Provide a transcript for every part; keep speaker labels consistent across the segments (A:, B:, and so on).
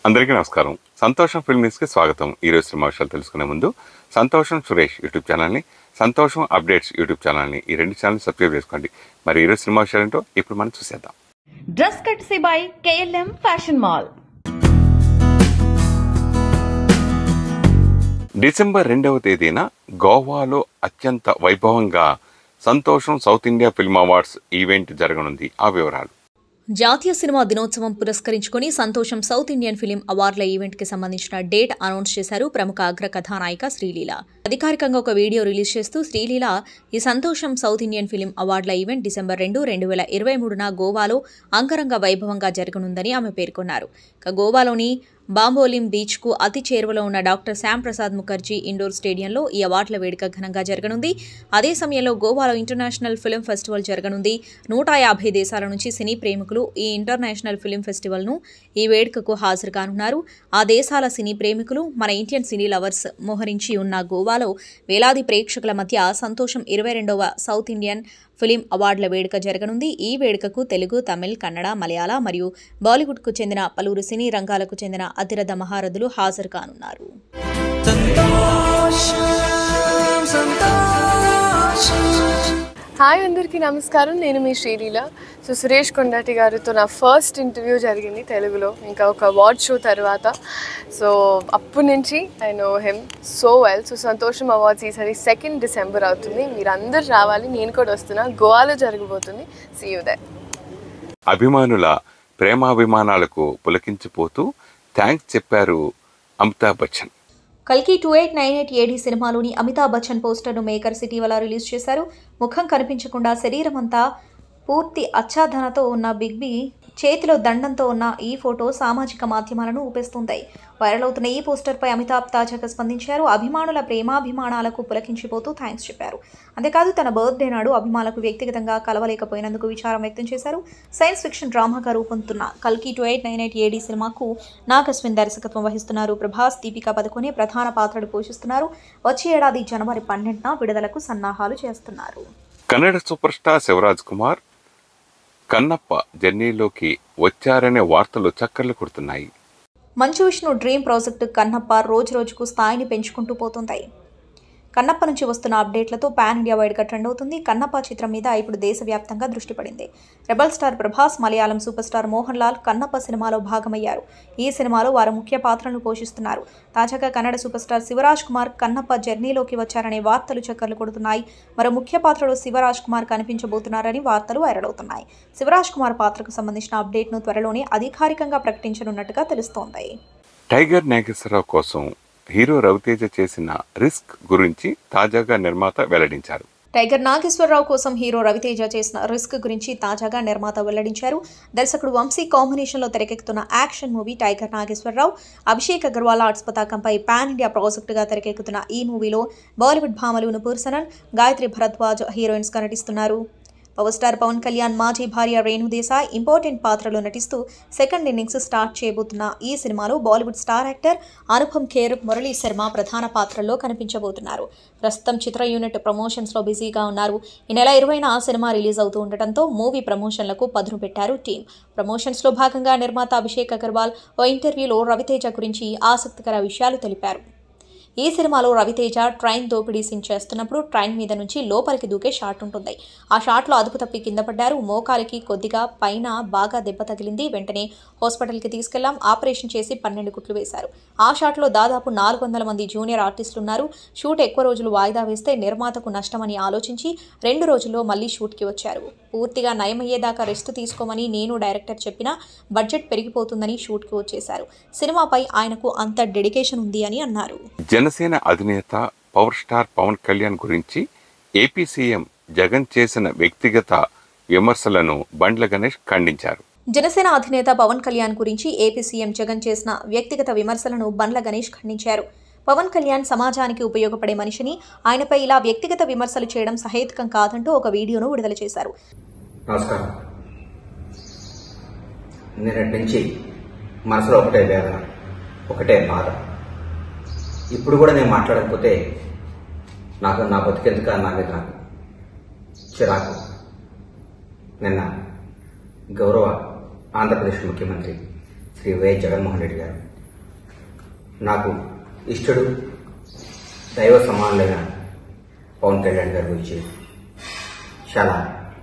A: అందరికీ నమస్కారం సంతోషం ఫిల్మ్ న్యూస్కి స్వాగతం ఈరోజు సినిమా విషయాలు తెలుసుకునే ముందు సంతోషం సురేష్ యూట్యూబ్ ఛానల్ని సంతోషం అప్డేట్స్ యూట్యూబ్ ఛానల్ని ఈ రెండు ఛానల్ సబ్స్క్రైబ్ చేసుకోండి మరి ఈరోజు సినిమా విషయాలు ఏంటో ఇప్పుడు మనం చూసేద్దాం
B: dress courtesy by KLM fashion mall
A: December రెండవ తేదీన గోవాలో అత్యంత వైభవంగా Santosham south India film awards event జరగనుంది ఆ వివరాలు
C: జాతీయ సినిమా దినోత్సవం పురస్కరించుకుని సంతోషం సౌత్ ఇండియన్ ఫిలిం అవార్డుల ఈవెంట్ కి సంబంధించిన డేట్ అనౌన్స్ చేశారు ప్రముఖ అగ్ర కథానాయిక శ్రీలీల అధికారికంగా ఒక వీడియో రిలీజ్ చేస్తూ శ్రీలీల ఈ సంతోషం సౌత్ ఇండియన్ ఫిలిం అవార్డుల ఈవెంట్ డిసెంబర్ రెండు రెండు వేల ఇరవై మూడున గోవాలో అంగరంగ వైభవంగా జరగనుందని ఆమె పేర్కొన్నారు ఇక గోవాలోని బాంబోలిం బీచ్ కు అతి చేరువలో ఉన్న డాక్టర్ శ్యామ్ ప్రసాద్ ముఖర్జీ ఇండోర్ స్టేడియంలో ఈ అవార్డుల వేడుక ఘనంగా జరగనుంది అదే సమయంలో గోవాలో ఇంటర్నేషనల్ ఫిల్మ్ ఫెస్టివల్ జరగనుంది నూట యాభై దేశాల నుంచి సినీ ప్రేమికులు ఈ ఇంటర్నేషనల్ ఫిల్మ్ ఫెస్టివల్ను ఈ వేడుకకు హాజరు కానున్నారు ఆ దేశాల సినీ ప్రేమికులు మన ఇండియన్ సినీ లవర్స్ మోహరించి ఉన్న గోవాలో వేలాది ప్రేక్షకుల మధ్య సంతోషం ఇరవై రెండవ సౌత్ ఇండియన్ ఫిలిం అవార్డుల వేడుక జరగనుంది ఈ వేడుకకు తెలుగు తమిళ్ కన్నడ మలయాళ మరియు బాలీవుడ్కు చెందిన పలువురు సినీ రంగాలకు చెందిన అతిరథ మహారథులు హాజరు కానున్నారు
D: హాయ్ అందరికీ నమస్కారం నేను మీ శ్రీలీల సో సురేష్ కొండాటి గారితో నా ఫస్ట్ ఇంటర్వ్యూ జరిగింది తెలుగులో ఇంకా ఒక అవార్డ్ షో తర్వాత సో అప్పటి నుంచి I know hmm so well so Santosham awards ఈసారి సెకండ్ డిసెంబర్ అవుతుంది మీరు అందరు రావాలి నేను కూడా వస్తున్నా గోవాలో జరగబోతుంది సీ యూ దే
A: అభిమానుల ప్రేమాభిమానాలకు పులకించిపోతూ థ్యాంక్స్ చెప్పారు అమితాబ్ బచ్చన్
C: కల్కి two eight nine eight AD సినిమాలోని అమితాబ్ బచ్చన్ పోస్టర్ను మేకర్స్ ఇటీవల రిలీజ్ చేశారు ముఖం కనిపించకుండా శరీరం అంతా పూర్తి అచ్చాధనతో ఉన్న బిగ్ బి చేతిలో దండంతో ఉన్న ఈ ఫోటో సామాజిక మాధ్యమాలను ఊపేస్తుంది వైరల్ అవుతున్న ఈ పోస్టర్పై అమితాబ్ తాజాగా స్పందించారు అభిమానుల ప్రేమాభిమానాలకు పులకించిపోతూ థ్యాంక్స్ చెప్పారు అంతేకాదు తన బర్త్డే నాడు అభిమానులకు వ్యక్తిగతంగా కలవలేకపోయినందుకు విచారం వ్యక్తం చేశారు సైన్స్ ఫిక్షన్ డ్రామాగా రూపొందుతున్న కల్కి two eight nine eight AD సినిమాకు నాగ్ అశ్విన్ దర్శకత్వం వహిస్తున్నారు ప్రభాస్ దీపికా పదుకొనే ప్రధాన పాత్రలు పోషిస్తున్నారు వచ్చే ఏడాది జనవరి పన్నెండున విడుదలకు సన్నాహాలు చేస్తున్నారు
A: కన్నడ సూపర్ స్టార్ శివరాజ్ కుమార్ కన్నప్ప జర్నీలోకి వచ్చారనే వార్తలు చక్కర్లు కొడుతున్నాయి
C: మంచు విష్ణు డ్రీమ్ ప్రాజెక్టు కన్నప్ప రోజు రోజుకు స్థాయిని పెంచుకుంటూ పోతుంది కన్నప్ప నుంచి వస్తున్న అప్డేట్లతో పాన్ ఇండియా వైడ్గా ట్రెండ్ అవుతుంది కన్నప్ప చిత్రం మీద ఇప్పుడు దేశవ్యాప్తంగా దృష్టి పడింది rebel star Prabhas Malayalam super star Mohan Lal Kannappa సినిమాలో భాగమయ్యారు ఈ సినిమాలో వారు ముఖ్య పాత్రలను పోషిస్తున్నారు తాజాగా కన్నడ సూపర్ స్టార్ శివరాజ్ కుమార్ కన్నప్ప జర్నీలోకి వచ్చారనే వార్తలు చక్కర్లు కొడుతున్నాయి మరో ముఖ్య పాత్రలో శివరాజ్ కుమార్ కనిపించబోతున్నారని వార్తలు వైరల్ అవుతున్నాయి శివరాజ్ కుమార్ పాత్రకు సంబంధించిన అప్డేట్ను త్వరలోనే అధికారికంగా ప్రకటించనున్నట్టుగా తెలుస్తోంది
A: టైగర్ నాగేశ్వరరావు కోసం హీరో రవితేజ చేసిన రిస్క్ గురించి తాజాగా నిర్మాత వెల్లడించారు
C: టైగర్ నాగేశ్వరరావు కోసం హీరో రవితేజ చేసిన రిస్క్ గురించి తాజాగా నిర్మాత వెల్లడించారు దర్శకుడు వంశీ కాంబినేషన్లో తెరకెక్కుతున్న action movie tiger Nageswara Rao Abhishek Agarwal arts పతాకంపై పాన్ ఇండియా ప్రాజెక్టుగా తెరకెక్కుతున్న ఈ మూవీలో బాలీవుడ్ భామలు నుపూర్ సనన్ గాయత్రి భరద్వాజ్ హీరోయిన్స్గా నటిస్తున్నారు పవర్ స్టార్ పవన్ కళ్యాణ్ మాజీ భార్య రేణు దేశాయ్ ఇంపార్టెంట్ పాత్రలో నటిస్తూ సెకండ్ ఇన్నింగ్స్ స్టార్ట్ చేయబోతున్న ఈ సినిమాలో Bollywood star actor Anupam Kher Murali Sharma ప్రధాన పాత్రల్లో కనిపించబోతున్నారు ప్రస్తుతం చిత్ర యూనిట్ ప్రమోషన్స్లో బిజీగా ఉన్నారు ఈ నెల ఇరవైన ఆ సినిమా రిలీజ్ అవుతూ ఉండటంతో మూవీ ప్రమోషన్లకు పదును పెట్టారు టీం ప్రమోషన్స్లో భాగంగా నిర్మాత అభిషేక్ అగర్వాల్ ఓ ఇంటర్వ్యూలో రవితేజ గురించి ఆసక్తికర విషయాలు తెలిపారు ఈ సినిమాలో రవితేజ ట్రైన్ దోపిడీ సీన్ చేస్తున్నప్పుడు ట్రైన్ మీద నుంచి లోపలికి దూకే షాట్ ఉంటుంది ఆ షాట్లో అదుపు తప్పి కింద పడ్డారు మోకాలికి కొద్దిగా పైన బాగా దెబ్బ తగిలింది వెంటనే హాస్పిటల్కి తీసుకెళ్లాం ఆపరేషన్ చేసి పన్నెండు కుట్లు వేశారు ఆ షాట్లో దాదాపు నాలుగు వందల మంది జూనియర్ ఆర్టిస్టులు ఉన్నారు షూట్ ఎక్కువ రోజులు వాయిదా వేస్తే నిర్మాతకు నష్టమని ఆలోచించి రెండు రోజుల్లో మళ్ళీ షూట్కి వచ్చారు పూర్తిగా నయమయ్యేదాకా రెస్ట్ తీసుకోమని నేను డైరెక్టర్ చెప్పినా బడ్జెట్ పెరిగిపోతుందని షూట్కి వచ్చేశారు సినిమాపై ఆయనకు అంత డెడికేషన్ ఉంది అని అన్నారు
A: జనసేన అధినేత పవర్ స్టార్ పవన్ కళ్యాణ్ గురించి ఏపీ సీఎం జగన్ చేసిన వ్యక్తిగత విమర్శలను బండ్ల గణేష్ ఖండించారు
C: జనసేన అధినేత పవన్ కళ్యాణ్ గురించి ఏపీ సీఎం జగన్ చేసిన వ్యక్తిగత విమర్శలను బండ్ల గణేష్ ఖండించారు పవన్ కళ్యాణ్ సమాజానికి ఉపయోగపడే మనిషిని ఆయనపై ఇలా వ్యక్తిగత విమర్శలు చేయడం సహేతుకం కాదంటూ ఒక వీడియోను విడుదల చేశారు
E: నమస్కారం నిన్నటి నుంచి మనసులో ఒకటే వేదన ఒకటే బాధ ఇప్పుడు కూడా నేను మాట్లాడకపోతే నాకు నా బతికెందుక నా మీద నాకు చిరాకు నిన్న గౌరవ ఆంధ్రప్రదేశ్ ముఖ్యమంత్రి శ్రీ వైఎస్ జగన్మోహన్ రెడ్డి గారు నాకు ఇష్టడు దైవ సమానులైన పవన్ కళ్యాణ్ గారి గురించి చాలా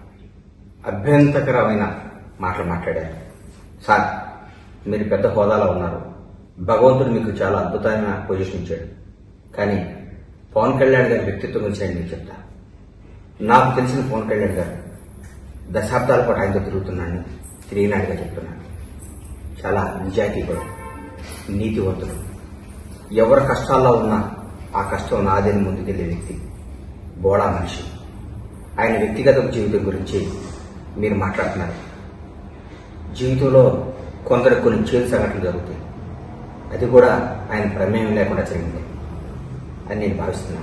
E: అభ్యంతకరమైన మాటలు మాట్లాడారు సార్ మీరు పెద్ద హోదాలో ఉన్నారు భగవంతుడు మీకు చాలా అద్భుతమైన పొజిషన్ ఇచ్చాడు కానీ పవన్ కళ్యాణ్ గారి వ్యక్తిత్వం గురించి నేను మీకు చెప్తా నాకు తెలిసిన పవన్ కళ్యాణ్ గారు దశాబ్దాల పాటు ఆయనతో తిరుగుతున్నాను తిరిగినాడుగా చెప్తున్నాను చాలా నిజాయితీ కూడా నీతివంతుడు ఎవరి కష్టాల్లో ఉన్నా ఆ కష్టం నాదని ముందుకెళ్లే వ్యక్తి బోడా మనిషి ఆయన వ్యక్తిగత జీవితం గురించి మీరు మాట్లాడుతున్నారు జీవితంలో కొందరు కొన్ని చేదు సంఘటనలు జరుగుతాయి అది కూడా ఆయన ప్రమేయం లేకుండా జరిగింది అని నేను భావిస్తున్నాను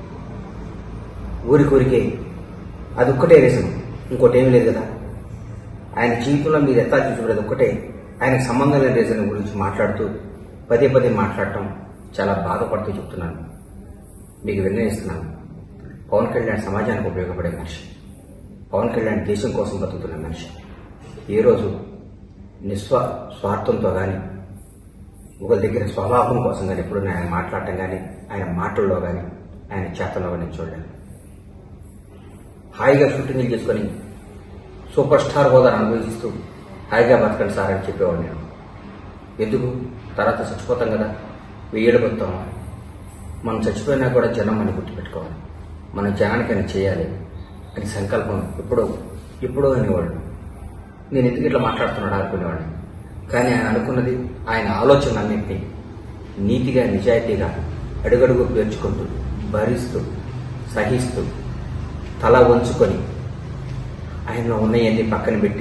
E: ఊరికూరికే అది ఒక్కటే రీజన్ ఇంకోటి ఏమీ లేదు కదా ఆయన జీవితంలో మీరు ఎత్తా చూసుకునేది ఒక్కటే ఆయనకు సంబంధం లేని రీజన్ గురించి మాట్లాడుతూ పదే పదే మాట్లాడటం చాలా బాధపడుతూ చెప్తున్నాను మీకు నిర్ణయిస్తున్నాను పవన్ కళ్యాణ్ సమాజానికి ఉపయోగపడే మనిషి పవన్ కళ్యాణ్ దేశం కోసం బతుకుతున్న మనిషి ఏ రోజు నిస్వా స్వార్థంతో కానీ ఒకరి దగ్గర స్వలాభం కోసం కానీ ఎప్పుడు ఆయన మాట్లాడటం కానీ ఆయన మాటల్లో కానీ ఆయన చేతల్లో కానీ చూడలేను హాయిగా షూటింగ్లు చేసుకొని సూపర్ స్టార్ హోదాను అనుభవిస్తూ హాయిగా బతకండి సార్ అని చెప్పేవాడు నేను ఎందుకు తర్వాత చచ్చిపోతాం కదా వెయ్యేళ్ళు బతుతామా మనం చచ్చిపోయినా కూడా జనం అని గుర్తుపెట్టుకోవాలి మనం జనానికైనా చేయాలి అని సంకల్పం ఎప్పుడో ఎప్పుడో అనేవాడు నేను ఎందుకు ఇట్లా మాట్లాడుతున్నాడు అనుకునేవాడిని కానీ ఆయన అనుకున్నది ఆయన ఆలోచన అన్నింటినీ నీతిగా నిజాయితీగా అడుగడుగు పేర్చుకుంటూ భరిస్తూ సహిస్తూ తల వంచుకొని ఆయనలో ఉన్నవన్నీ పక్కన పెట్టి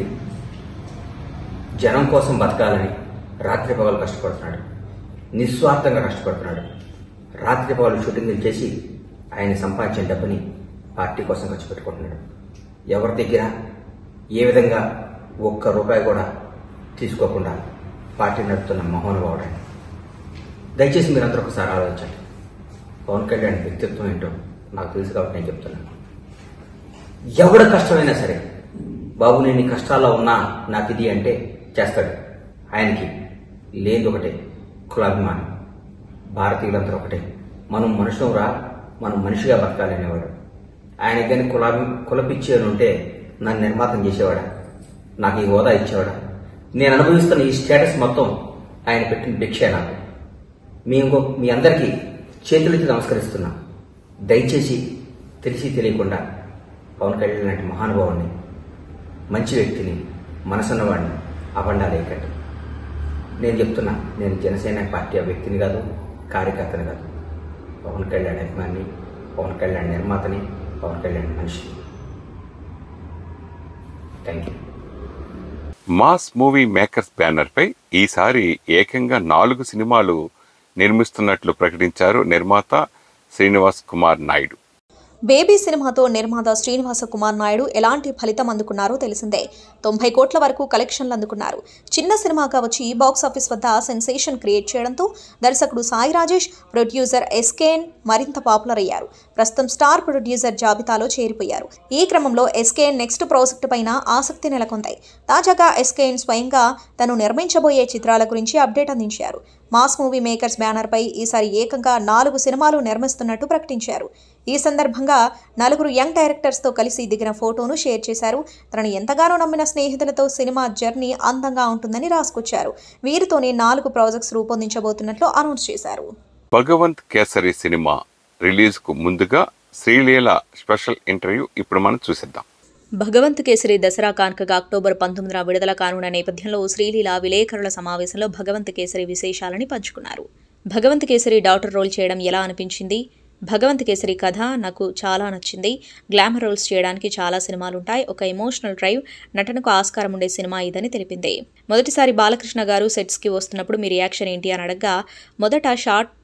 E: జనం కోసం బతకాలని రాత్రి పగలు కష్టపడుతున్నాడు నిస్వార్థంగా కష్టపడుతున్నాడు రాత్రి పగలు షూటింగ్లు చేసి ఆయన సంపాదించిన డబ్బుని పార్టీ కోసం ఖర్చు పెట్టుకుంటున్నాడు ఎవరి దగ్గర ఏ విధంగా ఒక్క రూపాయి కూడా తీసుకోకుండా పార్టీ నడుపుతున్న మహోనుభావుడు ఆయన దయచేసి మీరందరూ ఒకసారి ఆలోచించండి పవన్ కళ్యాణ్ వ్యక్తిత్వం ఏంటో నాకు తెలుసు కాబట్టి నేను చెప్తున్నాను ఎవడ కష్టమైనా సరే బాబు నేను ఈ కష్టాల్లో ఉన్నా నాకు ఇది అంటే చేస్తాడు ఆయనకి లేనిది ఒకటే కులాభిమానం భారతీయులందరూ ఒకటే మనం మనుషులం రా మనం మనిషిగా బతకాలి అనేవాడు ఆయన కానీ కులాభి కులపిచ్చి అని ఉంటే నన్ను నిర్మాతం చేసేవాడా నాకు ఈ హోదా ఇచ్చేవాడా నేను అనుభవిస్తున్న ఈ స్టేటస్ మొత్తం ఆయన పెట్టిన భిక్షే నాకు మీ ఇంకో మీ అందరికీ చేతులెత్తి నమస్కరిస్తున్నా దయచేసి తెలిసి తెలియకుండా పవన్ కళ్యాణ్ లాంటి మహానుభావుని మంచి వ్యక్తిని మనసున్నవాడిని అబండాలేకండి నేను చెప్తున్నా నేను జనసేన పార్టీ ఆ వ్యక్తిని కాదు కార్యకర్తని కాదు పవన్ కళ్యాణ్ అభిమాని పవన్ కళ్యాణ్ నిర్మాతని పవన్ కళ్యాణ్ మనిషి thank you
A: mass movie makers banner పై ఈసారి ఏకంగా నాలుగు సినిమాలు నిర్మిస్తున్నట్లు ప్రకటించారు నిర్మాత శ్రీనివాస్ కుమార్ నాయుడు
C: బేబీ సినిమాతో నిర్మాత శ్రీనివాస కుమార్ నాయుడు ఎలాంటి ఫలితం అందుకున్నారో తెలిసిందే తొంభై కోట్ల వరకు కలెక్షన్లు అందుకున్నారు చిన్న సినిమాగా వచ్చి బాక్సాఫీస్ వద్ద సెన్సేషన్ క్రియేట్ చేయడంతో దర్శకుడు సాయి రాజేష్ ప్రొడ్యూసర్ ఎస్కేఎన్ మరింత పాపులర్ అయ్యారు ప్రస్తుతం స్టార్ ప్రొడ్యూసర్ జాబితాలో చేరిపోయారు ఈ క్రమంలో ఎస్కేఎన్ నెక్స్ట్ ప్రాజెక్టు పైన ఆసక్తి నెలకొంది తాజాగా ఎస్కేఎన్ స్వయంగా తను నిర్మించబోయే చిత్రాల గురించి అప్డేట్ అందించారు మాస్ మూవీ మేకర్స్ బ్యానర్పై ఈసారి ఏకంగా నాలుగు సినిమాలు నిర్మిస్తున్నట్టు ప్రకటించారు ఈ సందర్భంగా నలుగురు యంగ్ డైరెక్టర్స్తో కలిసి దిగిన ఫోటోను షేర్ చేశారు తనను ఎంతగానో నమ్మిన స్నేహితులతో సినిమా జర్నీ అందంగా ఉంటుందని రాసుకొచ్చారు వీరితోనే నాలుగు ప్రాజెక్ట్స్ రూపొందించబోతున్నట్లు అనౌన్స్ చేశారు
A: భగవంత్ కేసరి సినిమా రిలీజ్ కు ముందుగా శ్రీలీల స్పెషల్ ఇంటర్వ్యూ ఇప్పుడు మనం చూసేద్దాం
C: భగవంత్ కేసరి దసరా కానుకగా అక్టోబర్ పంతొమ్మిదిన విడుదల కానున్న నేపథ్యంలో శ్రీలీల విలేకరుల సమావేశంలో భగవంత్ కేసరి విశేషాలని పంచుకున్నారు భగవంత్ కేసరి డాక్టర్ రోల్ చేయడం ఎలా అనిపించింది భగవంత్ కేసరి కథ నాకు చాలా నచ్చింది గ్లామర్ రోల్స్ చేయడానికి చాలా సినిమాలుంటాయి ఒక ఎమోషనల్ డ్రైవ్ నటనకు ఆస్కారం ఉండే సినిమా ఇదని తెలిపింది మొదటిసారి బాలకృష్ణ గారు సెట్స్కి వస్తున్నప్పుడు మీ రియాక్షన్ ఏంటి అని అడగ్గా మొదట షార్ట్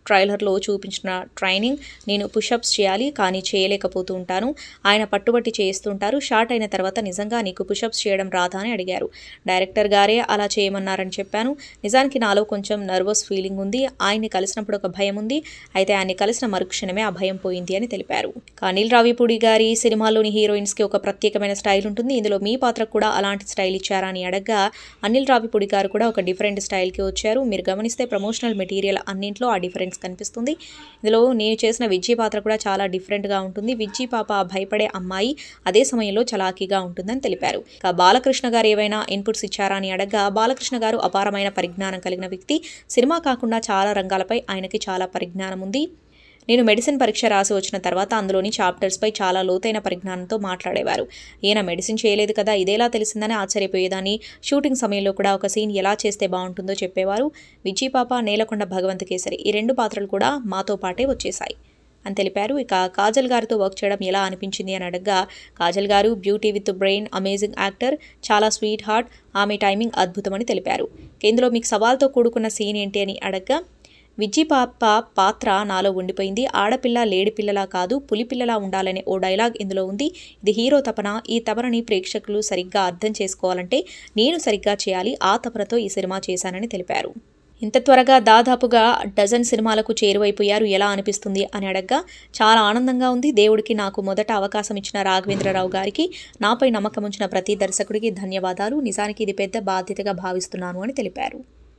C: ట్రైలర్లో చూపించిన ట్రైనింగ్ నేను పుషప్స్ చేయాలి కానీ చేయలేకపోతూ ఉంటాను ఆయన పట్టుబట్టి చేస్తుంటారు షార్ట్ అయిన తర్వాత నిజంగా నీకు పుషప్స్ చేయడం రాదా అని అడిగారు డైరెక్టర్ గారే అలా చేయమన్నారని చెప్పాను నిజానికి నాలో కొంచెం నర్వస్ ఫీలింగ్ ఉంది ఆయన్ని కలిసినప్పుడు ఒక భయం ఉంది అయితే ఆయన్ని కలిసిన మరుక్షణమే ఆ భయం పోయింది అని తెలిపారు ఇక అనిల్ రావిపూడి గారి సినిమాల్లోని హీరోయిన్స్కి ఒక ప్రత్యేకమైన స్టైల్ ఉంటుంది ఇందులో మీ పాత్రకు కూడా అలాంటి స్టైల్ ఇచ్చారా అని అడగ్గా అనిల్ రావిపూడి గారు కూడా ఒక డిఫరెంట్ స్టైల్కి వచ్చారు మీరు గమనిస్తే ప్రమోషనల్ మెటీరియల్ అన్నింట్లో ఆ డిఫరెన్స్ కనిపిస్తుంది ఇందులో నేను చేసిన విజ్జి పాత్ర కూడా చాలా డిఫరెంట్గా ఉంటుంది విజ్జి పాప భయపడే అమ్మాయి అదే సమయంలో చలాకీగా ఉంటుందని తెలిపారు ఇక బాలకృష్ణ గారు ఏవైనా ఇన్పుట్స్ ఇచ్చారా అని అడగ్గా బాలకృష్ణ గారు అపారమైన పరిజ్ఞానం కలిగిన వ్యక్తి సినిమా కాకుండా చాలా రంగాలపై ఆయనకి చాలా పరిజ్ఞానం ఉంది నేను మెడిసిన్ పరీక్ష రాసి వచ్చిన తర్వాత అందులోని చాప్టర్స్పై చాలా లోతైన పరిజ్ఞానంతో మాట్లాడేవారు ఈయన మెడిసిన్ చేయలేదు కదా ఇదేలా తెలిసిందని ఆశ్చర్యపోయేదాన్ని షూటింగ్ సమయంలో కూడా ఒక సీన్ ఎలా చేస్తే బాగుంటుందో చెప్పేవారు విజయ్ పాప నేలకొండ భగవంత్ కేసరి ఈ రెండు పాత్రలు కూడా మాతో పాటే వచ్చేశాయి అని తెలిపారు ఇక కాజల్ గారితో వర్క్ చేయడం ఎలా అనిపించింది అని అడగ్గా కాజల్ గారు beauty with brain amazing actor చాలా స్వీట్ హార్ట్ ఆమె టైమింగ్ అద్భుతమని తెలిపారు ఇందులో మీకు సవాల్తో కూడుకున్న సీన్ ఏంటి అని అడగ్గా విజ్జి పాప పాత్ర నాలో ఉండిపోయింది ఆడపిల్ల లేడిపిల్లలా కాదు పులిపిల్లలా ఉండాలనే ఓ డైలాగ్ ఇందులో ఉంది ఇది హీరో తపన ఈ తపనని ప్రేక్షకులు సరిగ్గా అర్థం చేసుకోవాలంటే నేను సరిగ్గా చేయాలి ఆ తపనతో ఈ సినిమా చేశానని తెలిపారు ఇంత త్వరగా దాదాపుగా డజన్ సినిమాలకు చేరువైపోయారు ఎలా అనిపిస్తుంది అని అడగ్గా చాలా ఆనందంగా ఉంది దేవుడికి నాకు మొదట అవకాశం ఇచ్చిన రాఘవేంద్రరావు గారికి నాపై నమ్మకం ఉంచిన ప్రతి దర్శకుడికి ధన్యవాదాలు నిజానికి ఇది పెద్ద బాధ్యతగా భావిస్తున్నాను అని తెలిపారు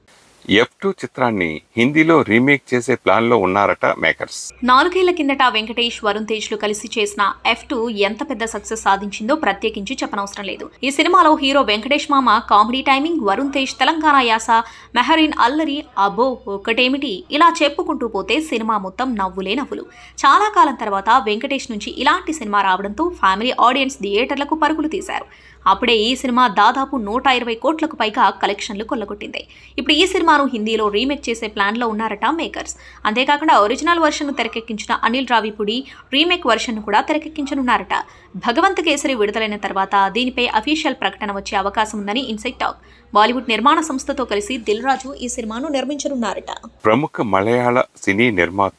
A: ఎఫ్ టూ చిత్రాన్ని హిందీలో రీమేక్ చేసే ప్లాన్లో ఉన్నారట మేకర్స్
C: నాలుగేళ్ల కిందట వెంకటేష్ వరుణ్ తేజ్లు కలిసి చేసిన ఎఫ్ టూ ఎంత పెద్ద సక్సెస్ సాధించిందో ప్రత్యేకించి చెప్పనవసరం లేదు ఈ సినిమాలో హీరో వెంకటేష్ మామ కామెడీ టైమింగ్ వరుణ్ తేజ్ తెలంగాణ యాస మెహరీన్ అల్లరి అబ్బో ఒక్కటేమిటి ఇలా చెప్పుకుంటూ పోతే సినిమా మొత్తం నవ్వులే నవ్వులు చాలా కాలం తర్వాత వెంకటేష్ నుంచి ఇలాంటి సినిమా రావడంతో ఫ్యామిలీ ఆడియన్స్ థియేటర్లకు పరుగులు తీశారు అప్పుడే ఈ సినిమా దాదాపు నూట ఇరవై కోట్లకు పైగా కలెక్షన్లు కొల్లగొట్టింది ఇప్పుడు ఈ సినిమాను హిందీలో రీమేక్ చేసే ప్లాన్లో ఉన్నారట మేకర్స్ అంతేకాకుండా ఒరిజినల్ వర్షన్ను తెరకెక్కించిన అనిల్ రావిపూడి రీమేక్ వర్షన్ను కూడా తెరకెక్కించనున్నారట భగవంత్ కేసరి విడుదలైన తర్వాత దీనిపై అఫీషియల్ ప్రకటన వచ్చే అవకాశం ఉందని ఇన్సైట్ టాక్ బాలీవుడ్ నిర్మాణ సంస్థతో కలిసి దిల్ రాజు ఈ సినిమాను నిర్మించనున్నారట
A: ప్రముఖ మలయాళ సినీ నిర్మాత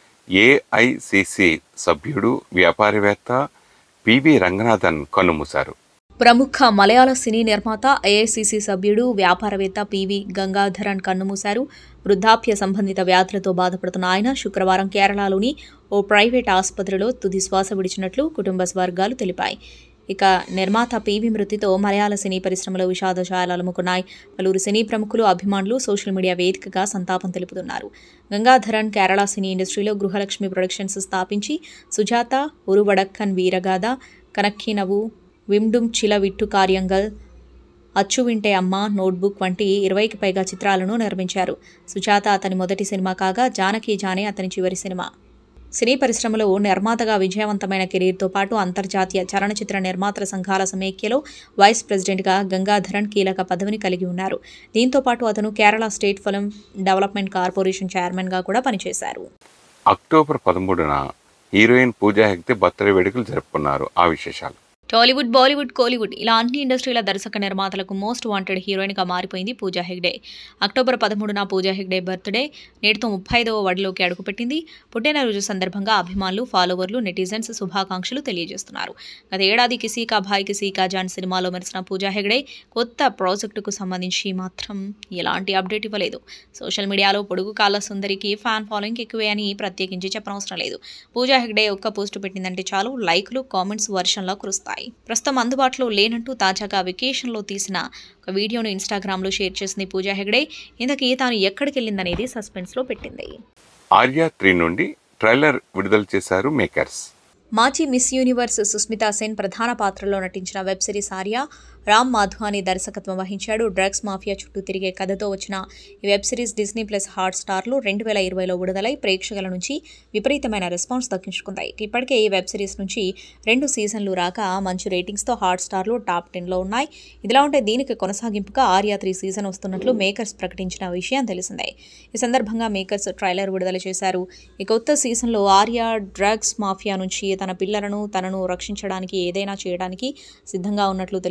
A: ఏఐసిసి సభ్యుడు వ్యాపారవేత్త పివి రంగనాథన్ కన్నుమూశారు
C: ప్రముఖ మలయాళ సినీ నిర్మాత ఏఐసిసి సభ్యుడు వ్యాపారవేత్త పివి గంగాధరన్ కన్నుమూశారు వృద్ధాప్య సంబంధిత వ్యాధులతో బాధపడుతున్న ఆయన శుక్రవారం కేరళలోని ఓ ప్రైవేట్ ఆసుపత్రిలో తుది శ్వాస విడిచినట్లు కుటుంబ వర్గాలు తెలిపాయి ఇక నిర్మాత పివి మృతితో మలయాళ సినీ పరిశ్రమలో విషాద ఛాయలు అలుముకున్నాయి పలువురు సినీ ప్రముఖులు అభిమానులు సోషల్ మీడియా వేదికగా సంతాపం తెలుపుతున్నారు గంగాధరన్ కేరళ సినీ ఇండస్ట్రీలో గృహలక్ష్మి ప్రొడక్షన్స్ స్థాపించి సుజాత ఉరువడక్కన్ వీరగాథ కనక్కినవు విమ్డుమ్ చిల విట్టు కార్యంగల్ అచ్చు వింటే అమ్మ నోట్బుక్ వంటి ఇరవైకి పైగా చిత్రాలను నిర్మించారు సుజాత అతని మొదటి సినిమా కాగా జానకి జానే అతని చివరి సినిమా సినీ పరిశ్రమలో నిర్మాతగా విజయవంతమైన కెరీర్తో పాటు అంతర్జాతీయ చలనచిత్ర నిర్మాతల సంఘాల సమైక్యలో వైస్ ప్రెసిడెంట్గా గంగాధరన్ కీలక పదవిని కలిగి ఉన్నారు దీంతో పాటు అతను Kerala state film development corporation చైర్మన్గా కూడా పనిచేశారు
A: అక్టోబర్ పదమూడున హీరోయిన్ పూజా హెగ్దే బర్త్డే వేడుకలు జరుపుకున్నారు ఆ విశేషాలు
C: టాలీవుడ్ బాలీవుడ్ కోలీవుడ్ ఇలా అన్ని ఇండస్ట్రీల దర్శక నిర్మాతలకు మోస్ట్ వాంటెడ్ హీరోయిన్గా మారిపోయింది పూజా హెగ్డే అక్టోబర్ పదమూడున పూజా హెగ్డే బర్త్డే నేటితో ముప్పై ఐదవ వడిలోకి అడుగుపెట్టింది పుట్టినరోజు సందర్భంగా అభిమానులు ఫాలోవర్లు నెటిజన్స్ శుభాకాంక్షలు తెలియజేస్తున్నారు గత ఏడాది కిసీకా భాయ్ కిసీకా జాన్ సినిమాలో మెరిసిన పూజా హెగ్డే కొత్త ప్రాజెక్టుకు సంబంధించి మాత్రం ఎలాంటి అప్డేట్ ఇవ్వలేదు సోషల్ మీడియాలో పొడుగు కాళ్ళ సుందరికి ఫ్యాన్ ఫాలోయింగ్ ఎక్కువే అని ప్రత్యేకించి చెప్పనవసరం లేదు పూజా హెగ్డే ఒక్క పోస్టు పెట్టిందంటే చాలు లైక్లు కామెంట్స్ వర్షంలో కురుస్తాయి ప్రస్తుతం అందుబాటులో లేనంటూ తాజాగా వెకేషన్లో తీసిన ఒక వీడియోను ఇన్స్టాగ్రామ్లో షేర్ చేసింది పూజా హెగ్డే ఇంతకీ తాను ఎక్కడికి వెళ్ళిందనేది సస్పెన్స్లో పెట్టింది
A: ఆర్యా త్రీ నుండి ట్రైలర్ విడుదల చేశారు మేకర్స్
C: మాజీ మిస్ యూనివర్స్ సుస్మితా సేన్ ప్రధాన పాత్రలో నటించిన వెబ్ సిరీస్ ఆర్య రామ్ మాధవాని దర్శకత్వం వహించాడు డ్రగ్స్ మాఫియా చుట్టూ తిరిగే కథతో వచ్చిన ఈ web series Disney plus Hot స్టార్లో రెండు వేల ఇరవైలో విడుదలై ప్రేక్షకుల నుంచి విపరీతమైన రెస్పాన్స్ దక్కించుకుంది ఇప్పటికే ఈ వెబ్ సిరీస్ నుంచి రెండు సీజన్లు రాక మంచి రేటింగ్స్తో హాట్ స్టార్లో టాప్ టెన్లో ఉన్నాయి ఇదిలా ఉంటే దీనికి కొనసాగింపుగా ఆర్యా త్రీ సీజన్ వస్తున్నట్లు మేకర్స్ ప్రకటించిన విషయం తెలిసిందే ఈ సందర్భంగా మేకర్స్ ట్రైలర్ విడుదల చేశారు ఈ కొత్త సీజన్లో ఆర్య డ్రగ్స్ మాఫియా నుంచి తన పిల్లలను తనను రక్షించడానికి ఏదైనా చేయడానికి సిద్ధంగా ఉన్నట్లు తెలుస్తుంది